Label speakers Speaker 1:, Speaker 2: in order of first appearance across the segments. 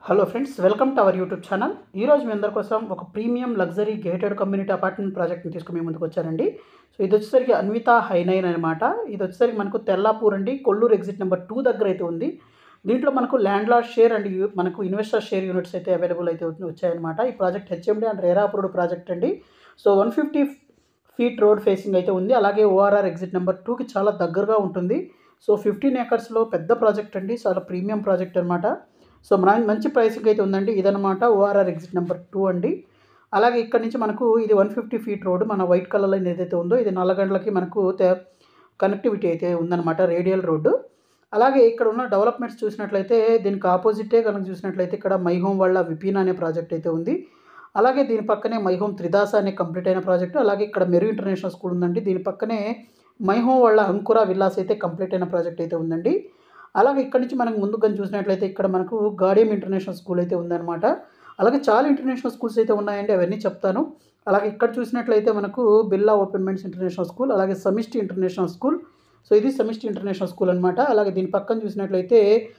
Speaker 1: hello friends welcome to our YouTube channel ఈరోజు మీ అందరి కోసం ఒక premium luxury gated community apartment ప్రాజెక్ట్ని తీసుకుని మీ ముందుకు వచ్చానండి సో ఇది వచ్చేసరికి అన్విత హైనైన్ అనమాట ఇది వచ్చేసరికి మనకు తెల్లాపూర్ అండి కొల్లూరు ఎగ్జిట్ నెంబర్ టూ దగ్గర అయితే ఉంది దీంట్లో మనకు ల్యాండ్ లార్డ్ షేర్ అండ్ యూ- మనకు ఇన్వెస్టర్ షేర్ యూనిట్స్ అయితే అవైలబుల్ అయితే వచ్చి- వచ్చాయన్నమాట ఈ project HMD and RERA approved project అండి so one fifty feet road facing అయితే ఉంది అలాగే ఓఆర్ఆర్ ఎగ్జిట్ నెంబర్ టూకి చాలా దగ్గరగా ఉంటుంది సో ఫిఫ్టీన్ ఏకర్స్లో పెద్ద ప్రాజెక్ట్ అండి చాలా ప్రీమియం ప్రాజెక్ట్ అనమాట సో మన మంచి ప్రైసింగ్ అయితే ఉందండి ఇదనమాట ఓఆర్ఆర్ ఎగ్జిట్ నెంబర్ టూ అండి అలాగే ఇక్కడ నుంచి మనకు ఇది వన్ ఫిఫ్టీ ఫీట్ రోడ్ మన వైట్ కలర్లో ఏదైతే ఉందో ఇది నల్లగండ్లకి మనకు కనెక్టివిటీ అయితే ఉందన్నమాట రేడియల్ రోడ్డు అలాగే ఇక్కడ ఉన్న డెవలప్మెంట్స్ చూసినట్లయితే దీనికి ఆపోజిటే కనుక చూసినట్లయితే ఇక్కడ మై హోమ్ వాళ్ళ విపీన్ అనే ప్రాజెక్ట్ అయితే ఉంది అలాగే దీని పక్కనే మై హోమ్ త్రిదాస అనే కంప్లీట్ అయిన ప్రాజెక్టు అలాగే ఇక్కడ మెరు ఇంటర్నేషనల్ స్కూల్ ఉందండి దీని పక్కనే మై హోమ్ వాళ్ళ అంకుర విల్లాస్ అయితే కంప్లీట్ అయిన ప్రాజెక్ట్ అయితే ఉందండి అలాగే ఇక్కడ నుంచి మనకు ముందు కానీ చూసినట్లయితే ఇక్కడ మనకు గాడియం ఇంటర్నేషనల్ స్కూల్ అయితే ఉందన్నమాట అలాగే చాలా ఇంటర్నేషనల్ స్కూల్స్ అయితే ఉన్నాయండి అవన్నీ చెప్తాను అలాగే ఇక్కడ చూసినట్లయితే మనకు Birla open minds international school అలాగే సమిష్టి ఇంటర్నేషనల్ స్కూల్ సో ఇది సమిష్టి ఇంటర్నేషనల్ స్కూల్ అనమాట అలాగే దీని పక్కన చూసినట్లయితే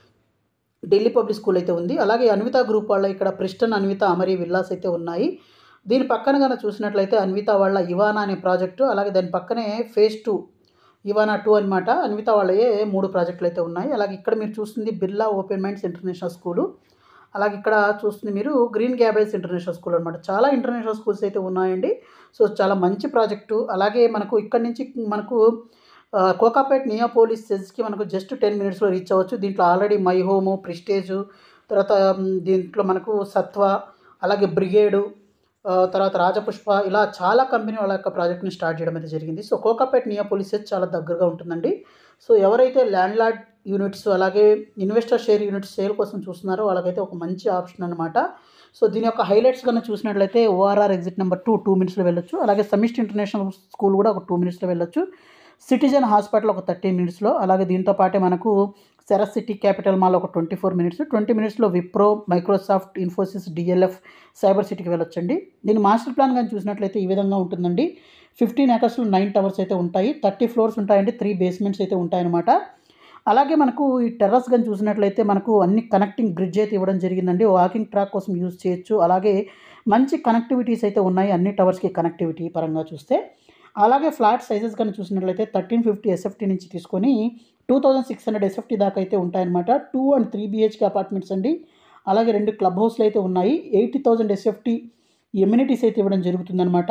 Speaker 1: ఢిల్లీ పబ్లిక్ స్కూల్ అయితే ఉంది అలాగే అన్విత గ్రూప్ వాళ్ళ ఇక్కడ ప్రిస్టన్ అన్విత అమరి విల్లాస్ అయితే ఉన్నాయి దీని పక్కన కనుక చూసినట్లయితే అన్విత వాళ్ళ ఇవానా అనే ప్రాజెక్టు అలాగే దాని పక్కనే ఫేజ్ టూ ఇవానా టూ అనమాట అన్విత వాళ్ళయే మూడు ప్రాజెక్టులు అయితే ఉన్నాయి అలాగే ఇక్కడ మీరు చూస్తుంది Birla open minds international school అలాగే ఇక్కడ చూస్తుంది మీరు గ్రీన్ గ్యాబేజ్ ఇంటర్నేషనల్ స్కూల్ అనమాట చాలా ఇంటర్నేషనల్ స్కూల్స్ అయితే ఉన్నాయండి సో చాలా మంచి ప్రాజెక్టు అలాగే మనకు ఇక్కడ నుంచి మనకు ఆ, కోకాపేట్ నియోపోలిస్ సెజ్కి మనకు జస్ట్ టెన్ మినిట్స్లో రీచ్ అవ్వచ్చు దీంట్లో ఆల్రెడీ మై హోము ప్రిస్టేజు తర్వాత మ్, దీంట్లో మనకు సత్వ అలాగే బ్రిగేడు ఆ, తర్వాత రాజపుష్ప ఇలా చాలా కంపెనీ వాళ్ళ యొక్క ప్రాజెక్ట్ని స్టార్ట్ చేయడం అయితే జరిగింది సో కోకాపేట్ నియోపోలిస్ సెజ్ చాలా దగ్గరగా ఉంటుందండి సో ఎవరైతే ల్యాండ్ లార్డ్ యూనిట్స్ అలాగే ఇన్వెస్టర్ షేర్ యూనిట్స్ సేల్ కోసం చూస్తున్నారో వాళ్ళకైతే ఒక మంచి ఆప్షన్ అనమాట సో దీని యొక్క హైలైట్స్ కన్నా చూసినట్లయితే ORR exit number two two మినిట్స్లో వెళ్ళొచ్చు అలాగే సమిస్ట్ ఇంటర్నేషనల్ స్కూల్ కూడా ఒక టూ మినిట్స్లో వెళ్ళొచ్చు సిటిజన్ హాస్పిటల్ ఒక థర్టీ మినిట్స్లో అలాగే దీంతో పాటే మనకు సెరస్ సిటీ క్యాపిటల్ మాల్ ఒక ట్వంటీ ఫోర్ మినిట్స్ ట్వంటీ మినిట్స్లో Wipro Microsoft Infosys DLF cyber సిటీకి వెళ్ళొచ్చండి దీని మాస్టర్ ప్లాన్ కానీ చూసినట్లయితే ఈ విధంగా ఉంటుందండి ఫిఫ్టీన్ ఏకర్స్లో నైన్ టవర్స్ అయితే ఉంటాయి థర్టీ ఫ్లోర్స్ ఉంటాయండి త్రీ బేస్మెంట్స్ అయితే ఉంటాయన్నమాట అలాగే మనకు ఈ టెర్రస్ కానీ చూసినట్లయితే మనకు అన్ని కనెక్టింగ్ బ్రిడ్జ్ అయితే ఇవ్వడం జరిగిందండి వాకింగ్ ట్రాక్ కోసం యూజ్ చేయొచ్చు అలాగే మంచి కనెక్టివిటీస్ అయితే ఉన్నాయి అన్ని టవర్స్కి కనెక్టివిటీ పరంగా చూస్తే అలాగే ఫ్లాట్ సైజెస్ కానీ చూసినట్లయితే థర్టీన్ ఫిఫ్టీ ఎస్ఎఫ్టీ నుంచి తీసుకొని two thousand six hundred SFT దాకా అయితే ఉంటాయన్నమాట two and three BHK apartments అండి అలాగే రెండు క్లబ్ హౌస్లు అయితే ఉన్నాయి ఎయిటీ థౌజండ్ ఎస్ఎఫ్టీ ఎమ్యూనిటీస్ అయితే ఇవ్వడం జరుగుతుందన్నమాట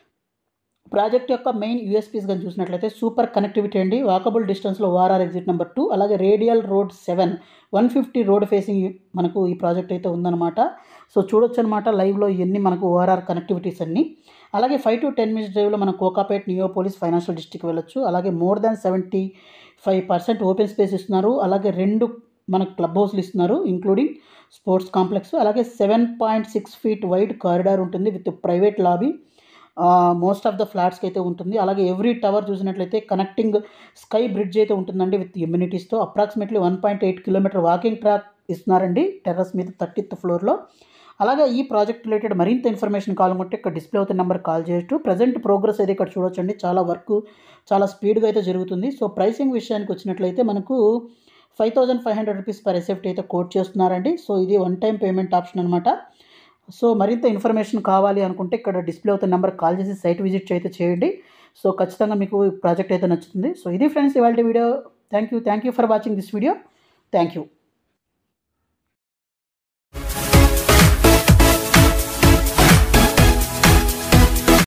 Speaker 1: ప్రాజెక్ట్ యొక్క మెయిన్ యూఎస్పీస్ కానీ చూసినట్లయితే సూపర్ కనెక్టివిటీ అండి వాకబుల్ డిస్టెన్స్లో ఓఆర్ఆర్ ఎగ్జిట్ నెంబర్ టూ అలాగే radial road seven one fifty road facing మనకు ఈ ప్రాజెక్ట్ అయితే ఉందన్నమాట సో చూడొచ్చు అనమాట లైవ్లో ఇవన్నీ మనకు ఓఆర్ఆర్ కనెక్టివిటీస్ అన్నీ అలాగే ఫైవ్ టు టెన్ మినిట్స్ డ్రైవ్లో మనం కోకాపేట్ నియోపోలిస్ ఫైనాన్షియల్ డిస్ట్రిక్ట్ వెళ్ళొచ్చు అలాగే more than seventy five percent open space ఇస్తున్నారు అలాగే రెండు మనకు క్లబ్ హౌస్లు ఇస్తున్నారు ఇంక్లూడింగ్ స్పోర్ట్స్ కాంప్లెక్స్ అలాగే seven point six feet wide corridor ఉంటుంది with private lobby most of the ఫ్లాట్స్కి అయితే ఉంటుంది అలాగే ఎవ్రీ టవర్ చూసినట్లయితే కనెక్టింగ్ స్కై బ్రిడ్జ్ అయితే ఉంటుందండి విత్ ఇమ్యూనిటీస్తో approximately one point eight kilometer walking track ఇస్తున్నారండి టెర్రస్ మీద థర్టీత్ ఫ్లోర్లో అలాగే ఈ ప్రాజెక్ట్ రిలేటెడ్ మరింత ఇన్ఫర్మేషన్ కావాలనుకుంటే ఇక్కడ డిస్ప్లే అవుతున్న నెంబర్ కాల్ చేయొచ్చు ప్రజెంట్ ప్రోగ్రెస్ అయితే ఇక్కడ చూడొచ్చండి చాలా వర్క్ చాలా స్పీడ్గా అయితే జరుగుతుంది సో ప్రైసింగ్ విషయానికి వచ్చినట్లయితే మనకు five thousand five hundred rupees per SFT అయితే కోట్ చేస్తున్నారండి సో ఇది వన్ టైం పేమెంట్ ఆప్షన్ అనమాట సో మరింత ఇన్ఫర్మేషన్ కావాలి అనుకుంటే ఇక్కడ డిస్ప్లే అవుతున్న నెంబర్ కాల్ చేసి సైట్ విజిట్ అయితే చేయండి సో ఖచ్చితంగా మీకు ఈ ప్రాజెక్ట్ అయితే నచ్చుతుంది సో ఇది ఫ్రెండ్స్ ఇవాళ video thank you thank you for watching this video thank you